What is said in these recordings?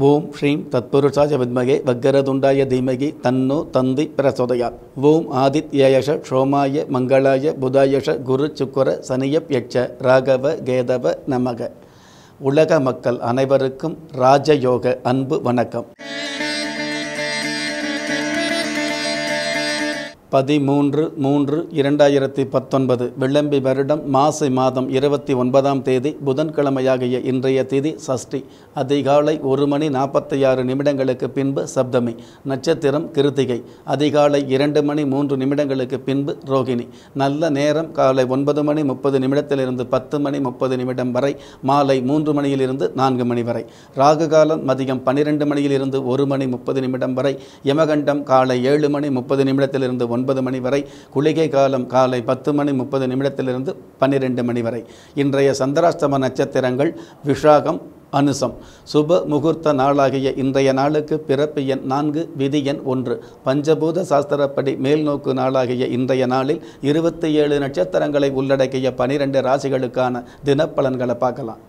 ஓம் ஸ்ரீம் தத்புருஷாய வித்மகே வக்கரதுண்டாய தீமகி தன்னோ தந்தி பிரசோதயாத் ஓம் ஆதித்யயஷ சோமாய மங்களாய புதாயஷ குரு சுக்கர சனியப் யட்ச ராகவ கேதவ நமக உலக மக்கள் அனைவருக்கும் ராஜயோக அன்பு வணக்கம் பதிமூன்று மூன்று இரண்டாயிரத்தி பத்தொன்பது விளம்பி வருடம் மாசி மாதம் இருபத்தி ஒன்பதாம் தேதி புதன்கிழமையாகிய இன்றைய தேதி சஷ்டி அதிகாலை ஒரு மணி நாற்பத்தி ஆறு நிமிடங்களுக்கு பின்பு சப்தமி நட்சத்திரம் கிருத்திகை அதிகாலை இரண்டு மணி மூன்று நிமிடங்களுக்கு பின்பு ரோகிணி நல்ல நேரம் காலை ஒன்பது மணி முப்பது நிமிடத்திலிருந்து பத்து மணி முப்பது நிமிடம் வரை மாலை மூன்று மணியிலிருந்து நான்கு மணி வரை ராகு காலம் மதியம் பன்னிரெண்டு மணியிலிருந்து ஒரு மணி முப்பது நிமிடம் வரை யமகண்டம் காலை ஏழு மணி முப்பது நிமிடத்திலிருந்து ஒன்பது மணி வரை குளிகை காலம் காலை பத்து மணி முப்பது நிமிடத்திலிருந்து பன்னிரெண்டு மணி வரை இன்றைய சந்திராஷ்டம நட்சத்திரங்கள் விஷாகம் அனுசம் சுப முகூர்த்த நாளாகிய இன்றைய நாளுக்கு பிறப்பு எண் நான்கு விதி எண் ஒன்று பஞ்சபூத சாஸ்திரப்படி மேல்நோக்கு நாளாகிய இன்றைய நாளில் இருபத்தி ஏழு நட்சத்திரங்களை உள்ளடக்கிய பனிரெண்டு ராசிகளுக்கான தினப்பலன்களை பார்க்கலாம்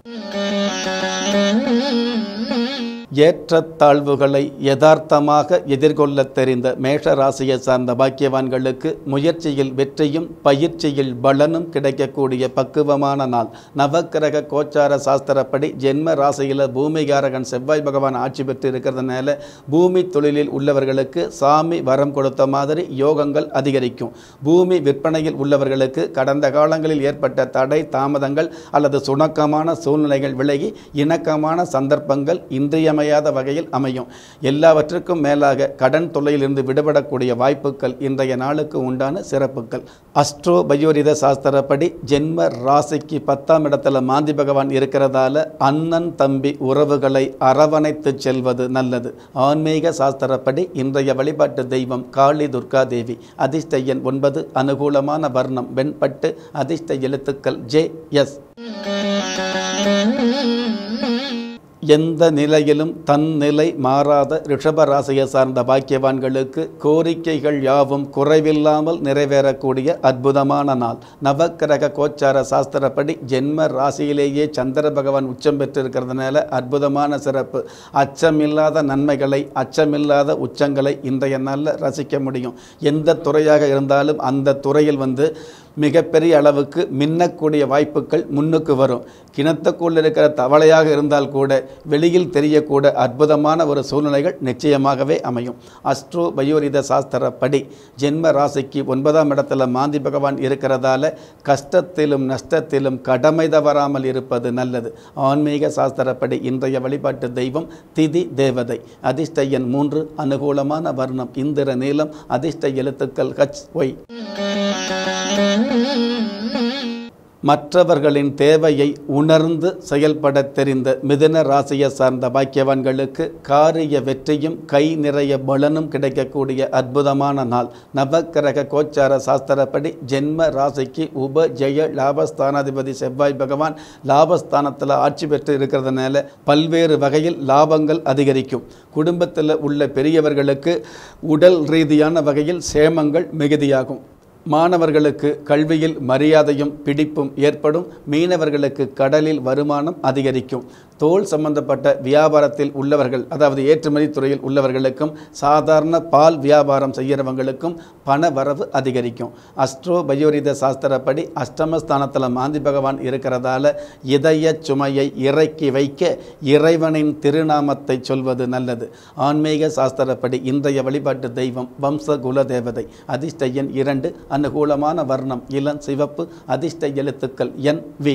ஏற்றத்தாழ்வுகளை யதார்த்தமாக எதிர்கொள்ளத் தெரிந்த மேஷ ராசியை சார்ந்த பாக்கியவான்களுக்கு முயற்சியில் வெற்றியும் பயிற்சியில் பலனும் கிடைக்கக்கூடிய பக்குவமான நாள் நவக்கிரக கோச்சார சாஸ்திரப்படி ஜென்ம ராசியில் பூமிகாரகன் செவ்வாய் பகவான் ஆட்சி பெற்று இருக்கிறதுனால பூமி தொழிலில் உள்ளவர்களுக்கு சாமி வரம் கொடுத்த மாதிரி யோகங்கள் அதிகரிக்கும் பூமி விற்பனையில் உள்ளவர்களுக்கு கடந்த காலங்களில் ஏற்பட்ட தடை தாமதங்கள் அல்லது சுணக்கமான சூழ்நிலைகள் விலகி இணக்கமான சந்தர்ப்பங்கள் இன்றியமையாத வகையில் அமையும் எல்லாவற்றுக்கும் மேலாக கடன் தொல்லையிலிருந்து விடுபடக்கூடிய வாய்ப்புகள் இன்றைய நாளுக்கு உண்டான சிறப்புகள் அஸ்ட்ரோ பயோரித சாஸ்திரப்படி ஜென்ம ராசிக்கு பத்தாம் இடத்துல மாந்தி பகவான் இருக்கிறதால அண்ணன் தம்பி உறவுகளை அரவணைத்து செல்வது நல்லது ஆன்மீக சாஸ்திரப்படி இன்றைய வழிபாட்டு தெய்வம் காளி துர்கா தேவி அதிர்ஷ்ட எண் ஒன்பது அனுகூலமான வர்ணம் வெண்பட்டு அதிர்ஷ்ட எழுத்துக்கள் ஜே எஸ் எந்த நிலையிலும் தன் நிலை மாறாத ரிஷப ராசியை சார்ந்த பாக்கியவான்களுக்கு கோரிக்கைகள் யாவும் குறைவில்லாமல் நிறைவேறக்கூடிய அற்புதமான நாள் நவக்கிரக கோச்சார சாஸ்திரப்படி ஜென்ம ராசியிலேயே சந்திர பகவான் உச்சம் பெற்றிருக்கிறதுனால அற்புதமான சிறப்பு அச்சமில்லாத நன்மைகளை அச்சமில்லாத உச்சங்களை இன்றைய நாளில் ரசிக்க முடியும் எந்த துறையாக இருந்தாலும் அந்த துறையில் வந்து மிகப்பெரிய அளவுக்கு மின்னக்கூடிய வாய்ப்புகள் முன்னுக்கு வரும் கிணத்துக்குள் இருக்கிற தவளையாக இருந்தால் கூட வெளியில் தெரியக்கூட அற்புதமான ஒரு சூழ்நிலைகள் நிச்சயமாகவே அமையும் அஸ்ட்ரோ பயோரித சாஸ்திரப்படி ஜென்ம ராசிக்கு ஒன்பதாம் இடத்துல மாந்தி பகவான் இருக்கிறதால கஷ்டத்திலும் நஷ்டத்திலும் கடமை தவறாமல் இருப்பது நல்லது ஆன்மீக சாஸ்திரப்படி இன்றைய வழிபாட்டு தெய்வம் திதி தேவதை அதிர்ஷ்ட எண் மூன்று அனுகூலமான வர்ணம் இந்திர நீளம் அதிர்ஷ்ட எழுத்துக்கள் ஹச் ஒய் மற்றவர்களின் தேவையை உணர்ந்து செயல்பட தெரிந்த மிதுன ராசியை சார்ந்த பாக்கியவான்களுக்கு காரிய வெற்றியும் கை நிறைய பலனும் கிடைக்கக்கூடிய அற்புதமான நாள் நவக்கிரக கோச்சார சாஸ்திரப்படி ஜென்ம ராசிக்கு உப ஜெய லாபஸ்தானாதிபதி செவ்வாய் பகவான் லாபஸ்தானத்தில் ஆட்சி பெற்று இருக்கிறதுனால பல்வேறு வகையில் லாபங்கள் அதிகரிக்கும் குடும்பத்தில் உள்ள பெரியவர்களுக்கு உடல் ரீதியான வகையில் சேமங்கள் மிகுதியாகும் மாணவர்களுக்கு கல்வியில் மரியாதையும் பிடிப்பும் ஏற்படும் மீனவர்களுக்கு கடலில் வருமானம் அதிகரிக்கும் தோல் சம்பந்தப்பட்ட வியாபாரத்தில் உள்ளவர்கள் அதாவது ஏற்றுமதி துறையில் உள்ளவர்களுக்கும் சாதாரண பால் வியாபாரம் செய்கிறவங்களுக்கும் பண வரவு அதிகரிக்கும் அஸ்ட்ரோ பயோரித சாஸ்திரப்படி அஷ்டமஸ்தானத்தில் மாந்தி பகவான் இருக்கிறதால இதய சுமையை இறக்கி வைக்க இறைவனின் திருநாமத்தை சொல்வது நல்லது ஆன்மீக சாஸ்திரப்படி இன்றைய வழிபாட்டு தெய்வம் வம்ச குல தேவதை அதிர்ஷ்ட எண் இரண்டு அனுகூலமான வர்ணம் இளம் சிவப்பு அதிர்ஷ்ட எழுத்துக்கள் என் வி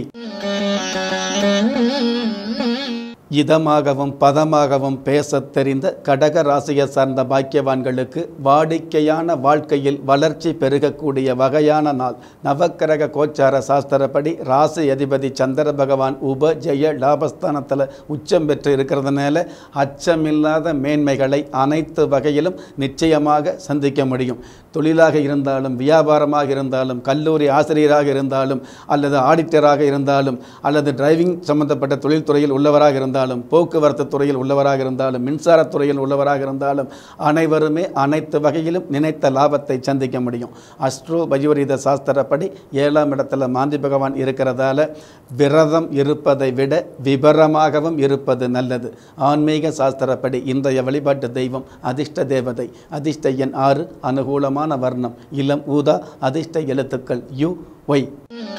இதமாகவும் பதமாகவும் பேசத் தெரிந்த கடக ராசியை சார்ந்த பாக்கியவான்களுக்கு வாடிக்கையான வாழ்க்கையில் வளர்ச்சி பெருகக்கூடிய வகையான நாள் நவக்கிரக கோச்சார சாஸ்திரப்படி ராசி அதிபதி சந்திர பகவான் உப ஜெய லாபஸ்தானத்தில் உச்சம் பெற்று இருக்கிறதுனால அச்சமில்லாத மேன்மைகளை அனைத்து வகையிலும் நிச்சயமாக சந்திக்க முடியும் தொழிலாக இருந்தாலும் வியாபாரமாக இருந்தாலும் கல்லூரி ஆசிரியராக இருந்தாலும் அல்லது ஆடிட்டராக இருந்தாலும் அல்லது டிரைவிங் சம்பந்தப்பட்ட தொழில்துறையில் உள்ளவராக இருந்தாலும் இருந்தாலும் போக்குவரத்து துறையில் உள்ளவராக இருந்தாலும் மின்சாரத் துறையில் உள்ளவராக இருந்தாலும் அனைவருமே அனைத்து வகையிலும் நினைத்த லாபத்தை சந்திக்க முடியும் அஸ்ட்ரோ பயோரித சாஸ்திரப்படி ஏழாம் இடத்துல மாந்தி பகவான் இருக்கிறதால விரதம் இருப்பதை விட விபரமாகவும் இருப்பது நல்லது ஆன்மீக சாஸ்திரப்படி இன்றைய வழிபாட்டு தெய்வம் அதிர்ஷ்ட தேவதை அதிர்ஷ்ட எண் ஆறு அனுகூலமான வர்ணம் இளம் ஊதா அதிர்ஷ்ட எழுத்துக்கள் யு ஒய்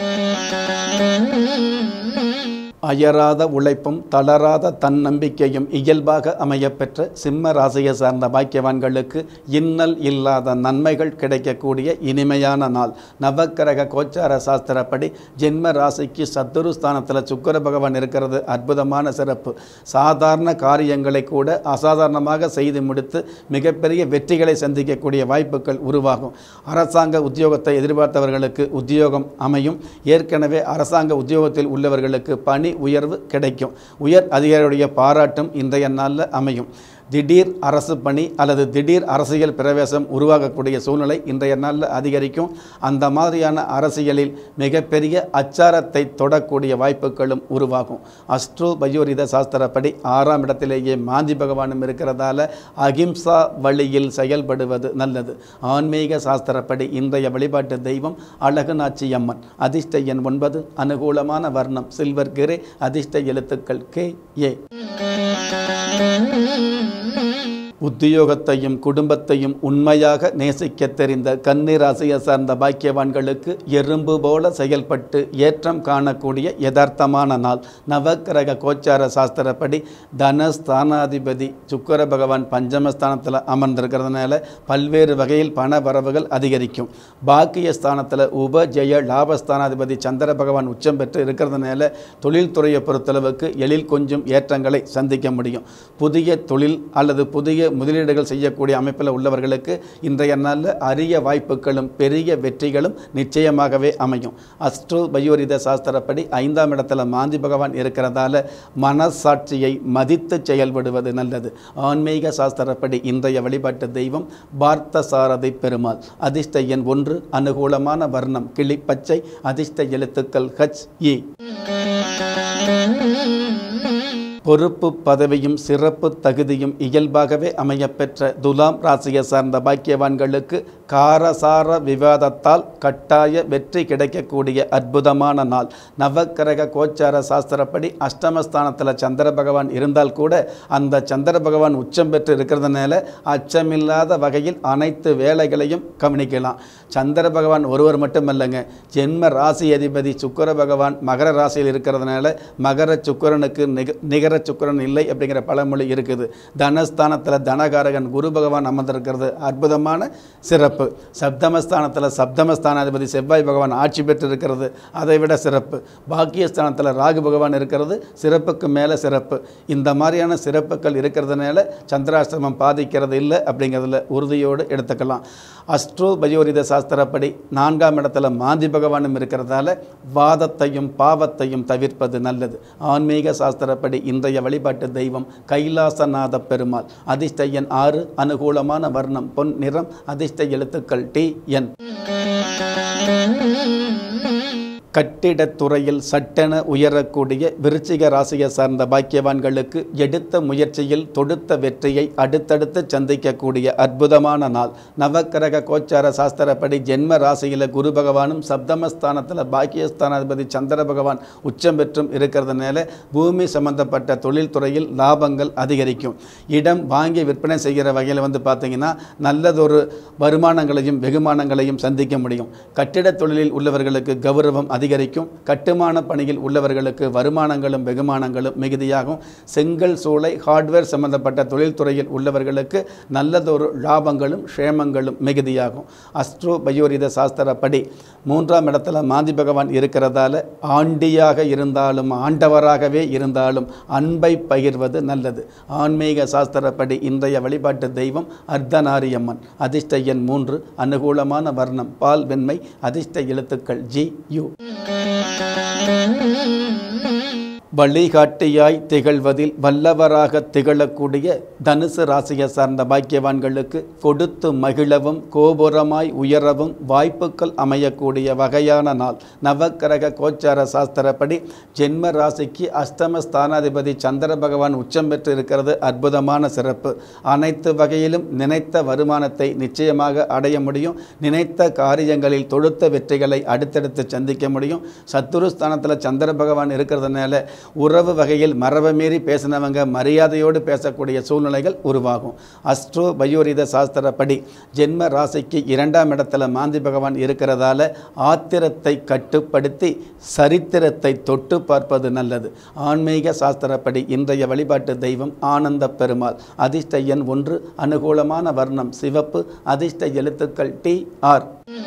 அயராத உழைப்பும் தளராத தன்னம்பிக்கையும் இயல்பாக அமையப்பெற்ற சிம்ம ராசியை சார்ந்த பாக்கியவான்களுக்கு இன்னல் இல்லாத நன்மைகள் கிடைக்கக்கூடிய இனிமையான நாள் நவக்கிரக கோச்சார சாஸ்திரப்படி ஜென்ம ராசிக்கு சத்துரு ஸ்தானத்தில் சுக்கர பகவான் இருக்கிறது அற்புதமான சிறப்பு சாதாரண காரியங்களை கூட அசாதாரணமாக செய்து முடித்து மிகப்பெரிய வெற்றிகளை சந்திக்கக்கூடிய வாய்ப்புகள் உருவாகும் அரசாங்க உத்தியோகத்தை எதிர்பார்த்தவர்களுக்கு உத்தியோகம் அமையும் ஏற்கனவே அரசாங்க உத்தியோகத்தில் உள்ளவர்களுக்கு பணி உயர்வு கிடைக்கும் உயர் அதிகாரியுடைய பாராட்டும் இன்றைய நாளில் அமையும் திடீர் அரசு பணி அல்லது திடீர் அரசியல் பிரவேசம் உருவாகக்கூடிய சூழ்நிலை இன்றைய நாளில் அதிகரிக்கும் அந்த மாதிரியான அரசியலில் மிகப்பெரிய அச்சாரத்தை தொடக்கூடிய வாய்ப்புகளும் உருவாகும் அஸ்ட்ரோ பயோரித சாஸ்திரப்படி ஆறாம் இடத்திலேயே மாந்தி பகவானும் இருக்கிறதால அகிம்சா வழியில் செயல்படுவது நல்லது ஆன்மீக சாஸ்திரப்படி இன்றைய வழிபாட்டு தெய்வம் அழகுநாச்சி அம்மன் அதிர்ஷ்ட எண் ஒன்பது அனுகூலமான வர்ணம் சில்வர் கிரே அதிர்ஷ்ட எழுத்துக்கள் கே ஏ உத்தியோகத்தையும் குடும்பத்தையும் உண்மையாக நேசிக்க தெரிந்த கன்னி ராசியை சார்ந்த பாக்கியவான்களுக்கு எறும்பு போல செயல்பட்டு ஏற்றம் காணக்கூடிய யதார்த்தமான நாள் நவக்கிரக கோச்சார சாஸ்திரப்படி தனஸ்தானாதிபதி சுக்கர பகவான் பஞ்சமஸ்தானத்தில் அமர்ந்திருக்கிறதுனால பல்வேறு வகையில் பண வரவுகள் அதிகரிக்கும் பாக்கிய ஸ்தானத்தில் உப ஜெய லாபஸ்தானாதிபதி சந்திர பகவான் உச்சம் பெற்று இருக்கிறதுனால தொழில்துறையை பொறுத்தளவுக்கு எழில் கொஞ்சம் ஏற்றங்களை சந்திக்க முடியும் புதிய தொழில் அல்லது புதிய முதலீடுகள் செய்யக்கூடிய அமைப்பில் உள்ளவர்களுக்கு இன்றைய நாளில் அரிய வாய்ப்புகளும் பெரிய வெற்றிகளும் நிச்சயமாகவே அமையும் அஸ்ட்ரோ பயோரித சாஸ்திரப்படி ஐந்தாம் இடத்துல மாந்தி பகவான் இருக்கிறதால மனசாட்சியை மதித்து செயல்படுவது நல்லது ஆன்மீக சாஸ்திரப்படி இன்றைய வழிபாட்டு தெய்வம் பார்த்த சாரதி பெருமாள் அதிர்ஷ்ட எண் ஒன்று அனுகூலமான வர்ணம் கிளிப்பச்சை அதிர்ஷ்ட எழுத்துக்கள் ஹச் இ பொறுப்பு பதவியும் சிறப்பு தகுதியும் இயல்பாகவே அமையப்பெற்ற துலாம் ராசியை சார்ந்த பாக்கியவான்களுக்கு காரசார விவாதத்தால் கட்டாய வெற்றி கிடைக்கக்கூடிய அற்புதமான நாள் நவக்கிரக கோச்சார சாஸ்திரப்படி அஷ்டமஸ்தானத்தில் சந்திர பகவான் இருந்தால் கூட அந்த சந்திர பகவான் உச்சம் பெற்று இருக்கிறதுனால அச்சமில்லாத வகையில் அனைத்து வேலைகளையும் கவனிக்கலாம் சந்திர பகவான் ஒருவர் மட்டுமல்லங்க ஜென்ம ராசி அதிபதி சுக்கர பகவான் மகர ராசியில் இருக்கிறதுனால மகர சுக்கரனுக்கு நிக நிகர சுக்கரன் இல்லை அப்படிங்கிற பழமொழி இருக்குது தனஸ்தானத்தில் தனகாரகன் குரு பகவான் அமர்ந்திருக்கிறது அற்புதமான சிறப்பு சப்தமஸ்தானத்தில் சப்தமஸ்தானாதிபதி செவ்வாய் பகவான் ஆட்சி பெற்று இருக்கிறது அதை விட சிறப்பு பாக்கியஸ்தானத்தில் ராகு பகவான் இருக்கிறது சிறப்புக்கு மேலே சிறப்பு இந்த மாதிரியான சிறப்புகள் இருக்கிறதுனால சந்திராஷ்டிரமம் பாதிக்கிறது இல்லை அப்படிங்கிறதுல உறுதியோடு எடுத்துக்கலாம் அஸ்ட்ரோ பயோரித சாஸ்திரப்படி நான்காம் இடத்துல மாந்தி பகவானும் இருக்கிறதால வாதத்தையும் பாவத்தையும் தவிர்ப்பது நல்லது ஆன்மீக சாஸ்திரப்படி இன்றைய வழிபாட்டு தெய்வம் கைலாசநாத பெருமாள் அதிர்ஷ்ட எண் ஆறு அனுகூலமான வர்ணம் பொன் நிறம் அதிர்ஷ்ட எழுத்துக்கள் டி என் கட்டிடத்துறையில் சட்டென உயரக்கூடிய விருச்சிக ராசியை சார்ந்த பாக்கியவான்களுக்கு எடுத்த முயற்சியில் தொடுத்த வெற்றியை அடுத்தடுத்து சந்திக்கக்கூடிய அற்புதமான நாள் நவக்கிரக கோச்சார சாஸ்திரப்படி ஜென்ம ராசியில் குரு பகவானும் சப்தமஸ்தானத்தில் பாக்கியஸ்தானாதிபதி சந்திர பகவான் உச்சம் பெற்றும் இருக்கிறதுனால பூமி சம்பந்தப்பட்ட தொழில்துறையில் லாபங்கள் அதிகரிக்கும் இடம் வாங்கி விற்பனை செய்கிற வகையில் வந்து பார்த்தீங்கன்னா நல்லதொரு வருமானங்களையும் வெகுமானங்களையும் சந்திக்க முடியும் கட்டிடத் தொழிலில் உள்ளவர்களுக்கு கௌரவம் அதிகரிக்கும் கட்டுமான பணியில் உள்ளவர்களுக்கு வருமானங்களும் வெகுமானங்களும் மிகுதியாகும் செங்கல் சூளை ஹார்ட்வேர் சம்பந்தப்பட்ட தொழில்துறையில் உள்ளவர்களுக்கு நல்லதொரு லாபங்களும் க்ஷேமங்களும் மிகுதியாகும் அஸ்ட்ரோ பயோரித சாஸ்திரப்படி மூன்றாம் இடத்துல மாந்தி பகவான் இருக்கிறதால ஆண்டியாக இருந்தாலும் ஆண்டவராகவே இருந்தாலும் அன்பை பகிர்வது நல்லது ஆன்மீக சாஸ்திரப்படி இன்றைய வழிபாட்டு தெய்வம் அர்த்தநாரியம்மன் அதிர்ஷ்ட எண் மூன்று அனுகூலமான வர்ணம் பால் வெண்மை அதிர்ஷ்ட எழுத்துக்கள் ஜி யு வழிகாட்டியாய் திகழ்வதில் வல்லவராக திகழக்கூடிய தனுசு ராசியை சார்ந்த பாக்கியவான்களுக்கு கொடுத்து மகிழவும் கோபுரமாய் உயரவும் வாய்ப்புகள் அமையக்கூடிய வகையான நாள் நவக்கிரக கோச்சார சாஸ்திரப்படி ஜென்ம ராசிக்கு அஷ்டம ஸ்தானாதிபதி சந்திர பகவான் உச்சம் பெற்று இருக்கிறது அற்புதமான சிறப்பு அனைத்து வகையிலும் நினைத்த வருமானத்தை நிச்சயமாக அடைய முடியும் நினைத்த காரியங்களில் தொடுத்த வெற்றிகளை அடுத்தடுத்து சந்திக்க முடியும் சத்துருஸ்தானத்தில் சந்திர பகவான் இருக்கிறதுனால உறவு வகையில் மரபை மீறி பேசினவங்க மரியாதையோடு பேசக்கூடிய சூழ்நிலைகள் உருவாகும் அஸ்ட்ரோ பயோரித சாஸ்திரப்படி ஜென்ம ராசிக்கு இரண்டாம் இடத்துல மாந்தி பகவான் இருக்கிறதால ஆத்திரத்தை கட்டுப்படுத்தி சரித்திரத்தை தொட்டு பார்ப்பது நல்லது ஆன்மீக சாஸ்திரப்படி இன்றைய வழிபாட்டு தெய்வம் ஆனந்த பெருமாள் அதிர்ஷ்ட எண் ஒன்று அனுகூலமான வர்ணம் சிவப்பு அதிர்ஷ்ட எழுத்துக்கள் டி ஆர்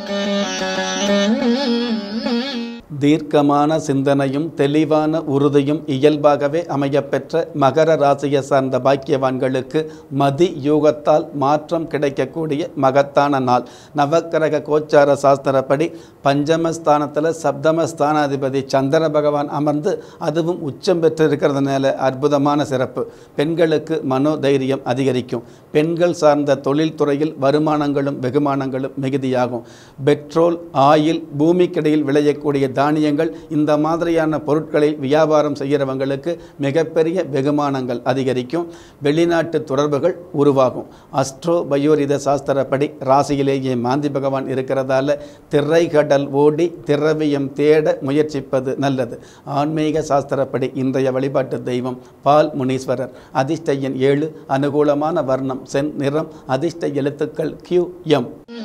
தீர்க்கமான சிந்தனையும் தெளிவான உறுதியும் இயல்பாகவே அமையப்பெற்ற மகர ராசியை சார்ந்த பாக்கியவான்களுக்கு மதி யூகத்தால் மாற்றம் கிடைக்கக்கூடிய மகத்தான நாள் நவக்கிரக கோச்சார சாஸ்திரப்படி பஞ்சமஸ்தானத்தில் சப்தமஸ்தானாதிபதி சந்திர பகவான் அமர்ந்து அதுவும் உச்சம் பெற்று இருக்கிறதுனால அற்புதமான சிறப்பு பெண்களுக்கு மனோதைரியம் அதிகரிக்கும் பெண்கள் சார்ந்த தொழில்துறையில் வருமானங்களும் வெகுமானங்களும் மிகுதியாகும் பெட்ரோல் ஆயில் பூமிக்கிடையில் விளையக்கூடிய தானியங்கள் இந்த மாதிரியான பொருட்களில் வியாபாரம் செய்கிறவங்களுக்கு மிகப்பெரிய வெகுமானங்கள் அதிகரிக்கும் வெளிநாட்டு தொடர்புகள் உருவாகும் அஸ்ட்ரோ பயோரித சாஸ்திரப்படி ராசியிலேயே மாந்தி பகவான் இருக்கிறதால திரைகடல் ஓடி திரவியம் தேட முயற்சிப்பது நல்லது ஆன்மீக சாஸ்திரப்படி இன்றைய வழிபாட்டு தெய்வம் பால் முனீஸ்வரர் அதிர்ஷ்ட எண் ஏழு அனுகூலமான வர்ணம் சென் நிறம் அதிர்ஷ்ட எழுத்துக்கள் கியூ எம்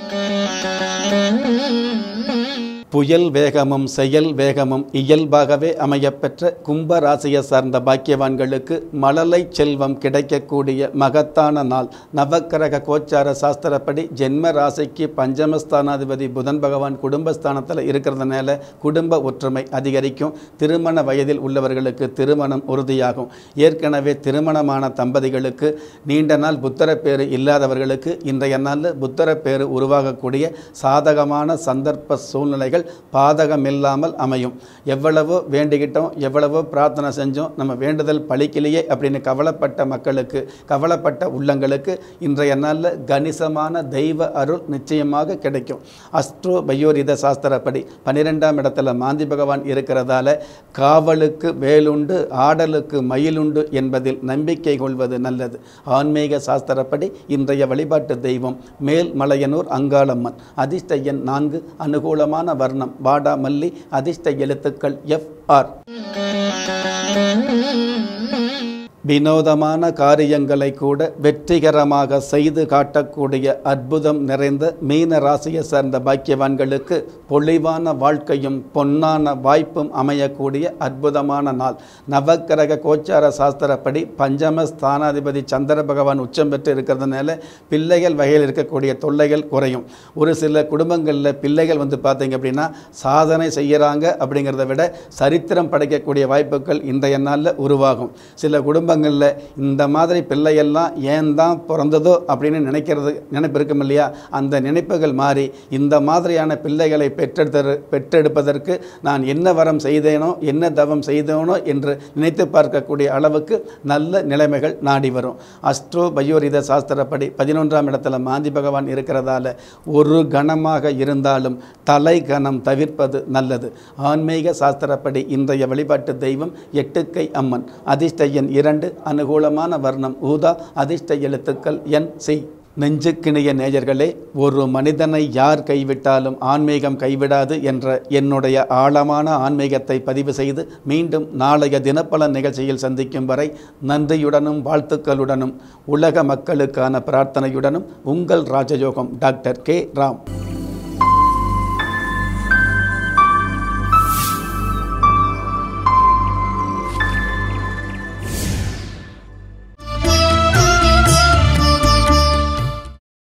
புயல் வேகமும் செயல் வேகமும் இயல்பாகவே அமையப்பெற்ற கும்ப ராசியை சார்ந்த பாக்கியவான்களுக்கு மழலை செல்வம் கிடைக்கக்கூடிய மகத்தான நாள் நவக்கிரக கோச்சார சாஸ்திரப்படி ஜென்ம ராசிக்கு பஞ்சமஸ்தானாதிபதி புதன் பகவான் குடும்பஸ்தானத்தில் இருக்கிறதுனால குடும்ப ஒற்றுமை அதிகரிக்கும் திருமண வயதில் உள்ளவர்களுக்கு திருமணம் உறுதியாகும் ஏற்கனவே திருமணமான தம்பதிகளுக்கு நீண்ட நாள் புத்தரப்பேறு இல்லாதவர்களுக்கு இன்றைய நாளில் புத்தரப்பேறு உருவாகக்கூடிய சாதகமான சந்தர்ப்ப சூழ்நிலைகள் பாதகமில்லாமல் அமையும் எவ்வளவோ வேண்டிக்கிட்டோம் எவ்வளவோ பிரார்த்தனை செஞ்சோம் நம்ம வேண்டுதல் பழிக்கலையே அப்படின்னு கவலைப்பட்ட மக்களுக்கு கவலைப்பட்ட உள்ளங்களுக்கு இன்றைய நாளில் கணிசமான தெய்வ அருள் நிச்சயமாக கிடைக்கும் அஸ்ட்ரோ பயோரித சாஸ்திரப்படி பன்னிரெண்டாம் இடத்துல மாந்தி பகவான் இருக்கிறதால காவலுக்கு வேலுண்டு ஆடலுக்கு மயிலுண்டு என்பதில் நம்பிக்கை கொள்வது நல்லது ஆன்மீக சாஸ்திரப்படி இன்றைய வழிபாட்டு தெய்வம் மேல்மலையனூர் அங்காளம்மன் அதிர்ஷ்ட எண் நான்கு அனுகூலமான வர்ணம் வாடா மல்லி அதிர்ஷ்ட எழுத்துக்கள் எஃப் ஆர் வினோதமான காரியங்களை கூட வெற்றிகரமாக செய்து காட்டக்கூடிய அற்புதம் நிறைந்த மீன ராசியை சேர்ந்த பாக்கியவான்களுக்கு பொலிவான வாழ்க்கையும் பொன்னான வாய்ப்பும் அமையக்கூடிய அற்புதமான நாள் நவக்கிரக கோச்சார சாஸ்திரப்படி பஞ்சம ஸ்தானாதிபதி சந்திர பகவான் உச்சம் பெற்று இருக்கிறதுனால பிள்ளைகள் வகையில் இருக்கக்கூடிய தொல்லைகள் குறையும் ஒரு சில குடும்பங்களில் பிள்ளைகள் வந்து பார்த்தீங்க அப்படின்னா சாதனை செய்கிறாங்க அப்படிங்கிறத விட சரித்திரம் படைக்கக்கூடிய வாய்ப்புகள் இன்றைய நாளில் உருவாகும் சில குடும்பங்களில் இந்த மாதிரி பிள்ளையெல்லாம் ஏன் தான் பிறந்ததோ அப்படின்னு நினைக்கிறது நினைப்பு இருக்கும் இல்லையா அந்த நினைப்புகள் மாறி இந்த மாதிரியான பிள்ளைகளை பெற்றெடுத்த பெற்றெடுப்பதற்கு நான் என்ன வரம் செய்தேனோ என்ன தவம் செய்தேனோ என்று நினைத்து பார்க்கக்கூடிய அளவுக்கு நல்ல நிலைமைகள் நாடி வரும் அஸ்ட்ரோ பயோரித சாஸ்திரப்படி பதினொன்றாம் இடத்துல மாந்தி பகவான் இருக்கிறதால ஒரு கணமாக இருந்தாலும் தலை கணம் தவிர்ப்பது நல்லது ஆன்மீக சாஸ்திரப்படி இன்றைய வழிபாட்டு தெய்வம் எட்டுக்கை அம்மன் அதிர்ஷ்ட எண் இரண்டு அனுகூலமான வர்ணம் ஊதா அதிர்ஷ்ட எழுத்துக்கள் என் சி நெஞ்சுக்கிணிய நேயர்களே ஒரு மனிதனை யார் கைவிட்டாலும் ஆன்மீகம் கைவிடாது என்ற என்னுடைய ஆழமான ஆன்மீகத்தை பதிவு செய்து மீண்டும் நாளைய தினப்பலன் நிகழ்ச்சியில் சந்திக்கும் வரை நன்றியுடனும் வாழ்த்துக்களுடனும் உலக மக்களுக்கான பிரார்த்தனையுடனும் உங்கள் ராஜயோகம் டாக்டர் கே ராம்